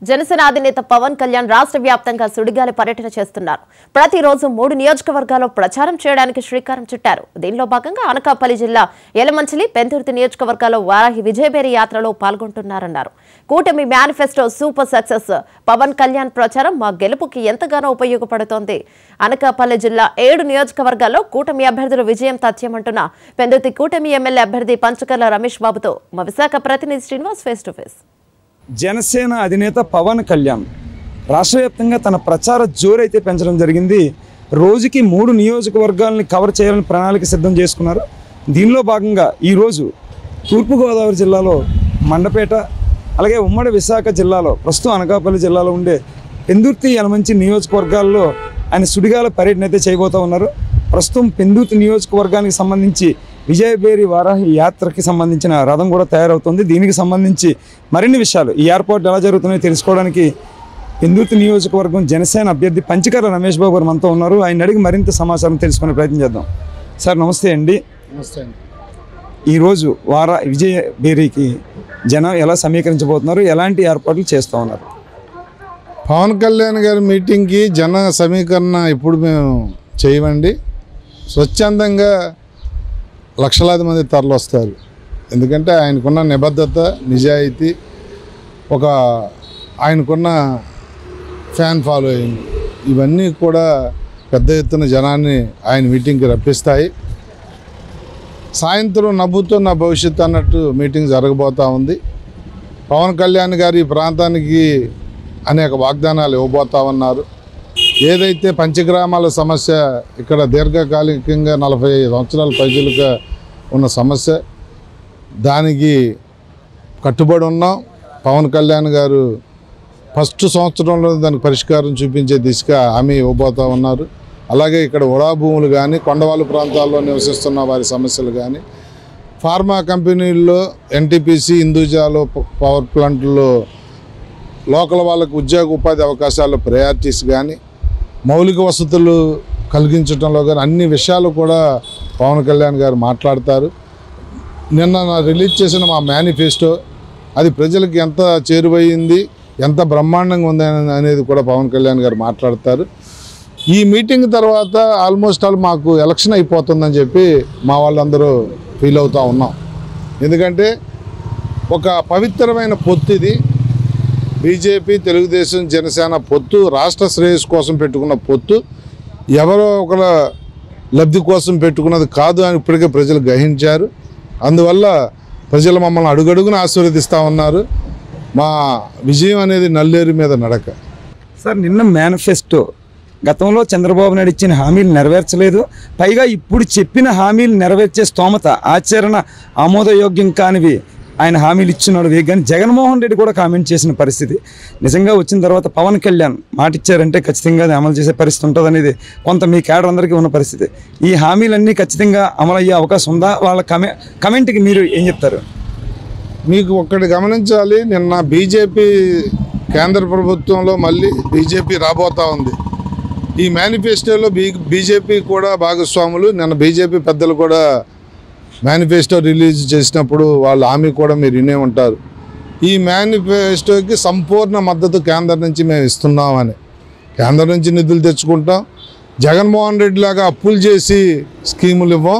జనసేన అధినేత పవన్ కళ్యాణ్ రాష్ట్ర వ్యాప్తంగా సుడిగాలి పర్యటన చేస్తున్నారు ప్రతిరోజు మూడు నియోజకవర్గాల్లో ప్రచారం చేయడానికి శ్రీకారం చుట్టారు దీనిలో భాగంగా అనకాపల్లి జిల్లా యలమంచిలి పెందుర్తి నియోజకవర్గాల్లో వారాహి విజయబేరి యాత్రలో పాల్గొంటున్నారన్నారు కూటమి manifesto super success Pawan Kalyan ప్రచారం మా గెలుపుకి ఎంతగానో ఉపయోగపడుతోంది అనకాపల్లి జిల్లా ఏడు నియోజకవర్గాల్లో కూటమి అభ్యర్థుల విజయం తథ్యమంటున్న పెందుర్తి కూటమి ఎమ్మెల్యే అభ్యర్థి పంచకర్ల రమేష్ బాబుతో మా విశాఖ ప్రతినిధి Srinivas face to face Janasena అధినేత పవన్ కళ్యాణ్ రాష్ట్ర వ్యాప్తంగా తన ప్రచార జోరైతే పెంచడం జరిగింది రోజుకి మూడు నియోజకవర్గాలని కవర్ చేయాలని ప్రణాళిక సిద్ధం చేసుకున్నారు దీనిలో భాగంగా ఈరోజు తూర్పుగోదావరి జిల్లాలో మండపేట అలాగే ఉమ్మడి విశాఖ జిల్లాలో ప్రస్తుతం అనకాపల్లి జిల్లాలో ఉండే పెందుర్తి యలమంచి నియోజకవర్గాల్లో ఆయన సుడిగాల పర్యటన అయితే చేయబోతా ఉన్నారు ప్రస్తుతం పెందుర్తి నియోజకవర్గానికి సంబంధించి విజయబేరి వారాహి యాత్రకి సంబంధించిన రథం కూడా తయారవుతుంది దీనికి సంబంధించి మరిన్ని విషయాలు ఈ ఏర్పాటు ఎలా జరుగుతున్నాయో తెలుసుకోవడానికి పెందుర్తి నియోజకవర్గం జనసేన అభ్యర్థి పంచకర్ల రమేష్ బాబు గారు మనతో ఉన్నారు ఆయన అడిగి మరింత సమాచారం తెలుసుకునే ప్రయత్నం చేద్దాం సార్ నమస్తే అండి నమస్తే అండి ఈరోజు వార విజయ బేరీకి జనం ఎలా సమీకరించబోతున్నారు ఎలాంటి ఏర్పాట్లు చేస్తూ ఉన్నారు పవన్ కళ్యాణ్ గారి మీటింగ్కి జన సమీకరణ ఇప్పుడు మేము చేయమండి స్వచ్ఛందంగా లక్షలాది మంది తరలి వస్తారు ఎందుకంటే ఆయనకున్న నిబద్ధత నిజాయితీ ఒక ఆయనకున్న ఫ్యాన్ ఫాలోయింగ్ ఇవన్నీ కూడా పెద్ద ఎత్తున జనాన్ని ఆయన మీటింగ్కి రప్పిస్తాయి సాయంత్రం నవ్వుతో నా భవిష్యత్తు అన్నట్టు మీటింగ్ జరగబోతూ ఉంది పవన్ కళ్యాణ్ గారు ఈ ప్రాంతానికి అనేక వాగ్దానాలు ఇవ్వబోతా ఉన్నారు ఏదైతే పంచగ్రామాల సమస్య ఇక్కడ దీర్ఘకాలికంగా నలభై ఐదు సంవత్సరాల ప్రజలుగా ఉన్న సమస్య దానికి కట్టుబడి ఉన్నాం పవన్ కళ్యాణ్ గారు ఫస్ట్ సంవత్సరంలో దానికి పరిష్కారం చూపించే దిశగా హామీ ఇవ్వబోతా ఉన్నారు అలాగే ఇక్కడ ఉడా భూములు కానీ కొండవాళ్ళు ప్రాంతాల్లో నివసిస్తున్న వారి సమస్యలు కానీ ఫార్మా కంపెనీల్లో ఎన్టీపీసీ హిందూజాలో ప- పవర్ ప్లాంట్లో లోకల్ వాళ్ళకు ఉద్యోగ ఉపాధి అవకాశాలు ప్రయారిటీస్ కానీ మౌలిక వసతులు కలిగించడంలో కానీ అన్ని విషయాలు కూడా పవన్ కళ్యాణ్ గారు మాట్లాడతారు నిన్న నా రిలీజ్ చేసిన మా మేనిఫెస్టో అది ప్రజలకు ఎంత చేరువయింది ఎంత బ్రహ్మాండంగా ఉంది అనే- అనేది కూడా పవన్ కళ్యాణ్ గారు మాట్లాడతారు ఈ మీటింగ్ తర్వాత ఆల్మోస్ట్ ఆల్ మాకు ఎలక్షన్ అయిపోతుందని చెప్పి మా వాళ్ళందరూ ఫీల్ అవుతూ ఉన్నాం ఎందుకంటే ఒక పవిత్రమైన పొత్తు ఇది బీజేపీ తెలుగుదేశం జనసేన పొత్తు రాష్ట్ర శ్రేయస్సు కోసం పెట్టుకున్న పొత్తు ఎవరో ఒకల లబ్ధి కోసం పెట్టుకున్నది కాదు అని ఇప్పటికే ప్రజలు గ్రహించారు అందువల్ల ప్రజలు మమ్మల్ని అడుగడుగున ఆశీర్వదిస్తూ ఉన్నారు మా విజయం అనేది నల్లేరు మీద నడక సార్ నిన్న మేనిఫెస్టో గతంలో చంద్రబాబు నాయుడు ఇచ్చిన హామీలు నెరవేర్చలేదు పైగా ఇప్పుడు చెప్పిన హామీలు నెరవేర్చే స్తోమత ఆచరణ ఆమోదయోగ్యం కానివి ఆయన హామీలు ఇచ్చినాడు కానీ జగన్మోహన్ రెడ్డి కూడా కామెంట్ చేసిన పరిస్థితి నిజంగా వచ్చిన తర్వాత పవన్ కళ్యాణ్ మాట ఇచ్చారంటే ఖచ్చితంగా అది అమలు చేసే పరిస్థితి ఉంటుంది అనేది కొంత మీ క్యాడర్ అందరికీ ఉన్న పరిస్థితి ఈ హామీలన్నీ ఖచ్చితంగా అమలు అయ్యే అవకాశం ఉందా వాళ్ళ కమె కమెంట్కి మీరు ఏం చెప్తారు మీకు ఒక్కటి గమనించాలి నిన్న బీజేపీ కేంద్ర ప్రభుత్వంలో మళ్ళీ బీజేపీ రాబోతా ఉంది ఈ మేనిఫెస్టోలో బీ బీజేపీ కూడా భాగస్వాములు నిన్న బీజేపీ పెద్దలు కూడా మేనిఫెస్టో రిలీజ్ చేసినప్పుడు వాళ్ళ హామీ కూడా మీరు వినే ఉంటారు ఈ మేనిఫెస్టోకి సంపూర్ణ మద్దతు కేంద్రం నుంచి మేము ఇస్తున్నామని కేంద్రం నుంచి నిధులు తెచ్చుకుంటాం జగన్మోహన్ రెడ్డి లాగా అప్పులు చేసి స్కీములు ఇవ్వం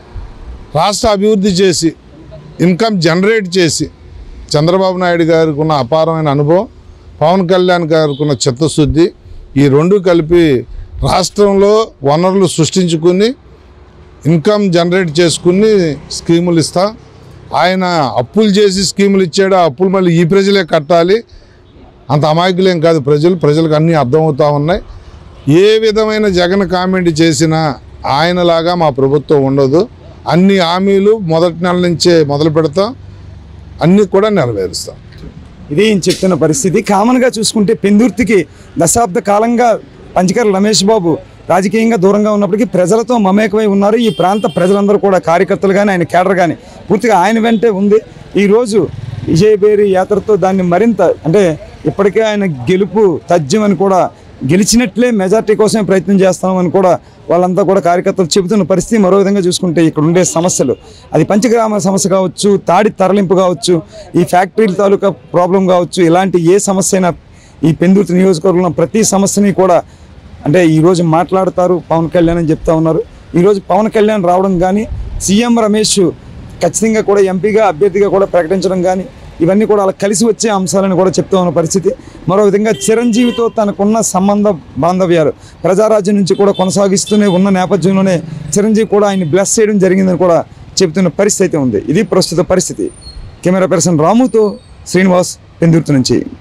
రాష్ట్ర అభివృద్ధి చేసి ఇన్కమ్ జనరేట్ చేసి చంద్రబాబు నాయుడు గారికి ఉన్న అపారమైన అనుభవం పవన్ కళ్యాణ్ గారికి ఉన్న చిత్తశుద్ధి ఈ రెండు కలిపి రాష్ట్రంలో వనరులు సృష్టించుకుని ఇన్కమ్ జనరేట్ చేసుకుని స్కీములు ఇస్తా ఆయన అప్పులు చేసి స్కీములు ఇచ్చాడు ఆ అప్పులు మళ్ళీ ఈ ప్రజలే కట్టాలి అంత అమాయకులేం కాదు ప్రజలు ప్రజలకు అన్నీ అర్థమవుతా ఉన్నాయి ఏ విధమైన జగన్ కామెంట్ చేసినా ఆయనలాగా మా ప్రభుత్వం ఉండదు అన్ని హామీలు మొదటి నెల నుంచే మొదలు పెడతాం అన్నీ కూడా నెరవేరుస్తాం ఇదే ఈయన చెప్తున్న పరిస్థితి కామన్గా చూసుకుంటే పెందుర్తికి దశాబ్ద కాలంగా పంచకర్ల రమేష్ బాబు రాజకీయంగా దూరంగా ఉన్నప్పటికీ ప్రజలతో మమేకమై ఉన్నారు ఈ ప్రాంత ప్రజలందరూ కూడా కార్యకర్తలు కానీ ఆయన కేడర్ కానీ పూర్తిగా ఆయన వెంటే ఉంది ఈరోజు విజయబేరి యాత్రతో దాన్ని మరింత అంటే ఇప్పటికే ఆయన గెలుపు తథ్యం అని కూడా గెలిచినట్లే మెజార్టీ కోసమే ప్రయత్నం చేస్తామని కూడా వాళ్ళంతా కూడా కార్యకర్తలు చెబుతున్న పరిస్థితి మరో విధంగా చూసుకుంటే ఇక్కడ ఉండే సమస్యలు అది పంచగ్రామ సమస్య కావచ్చు తాడి తరలింపు కావచ్చు ఈ ఫ్యాక్టరీల తాలూకా ప్రాబ్లం కావచ్చు ఇలాంటి ఏ సమస్య అయినా ఈ పెందుర్తి నియోజకవర్గంలో ప్రతి సమస్యని కూడా అంటే ఈరోజు మాట్లాడతారు పవన్ కళ్యాణ్ అని చెప్తా ఉన్నారు ఈరోజు పవన్ కళ్యాణ్ రావడం కానీ సీఎం రమేష్ ఖచ్చితంగా కూడా ఎంపీగా అభ్యర్థిగా కూడా ప్రకటించడం కానీ ఇవన్నీ కూడా అలా కలిసి వచ్చే అంశాలను కూడా చెప్తూ ఉన్న పరిస్థితి మరో విధంగా చిరంజీవితో తనకున్న సంబంధ బాంధవ్యాలు ప్రజారాజ్యం నుంచి కూడా కొనసాగిస్తూనే ఉన్న నేపథ్యంలోనే చిరంజీవి కూడా ఆయన బ్లెస్ చేయడం జరిగిందని కూడా చెబుతున్న పరిస్థితి అయితే ఉంది ఇది ప్రస్తుత పరిస్థితి కెమెరా పర్సన్ రాముతో శ్రీనివాస్ పెందుర్తి నుంచి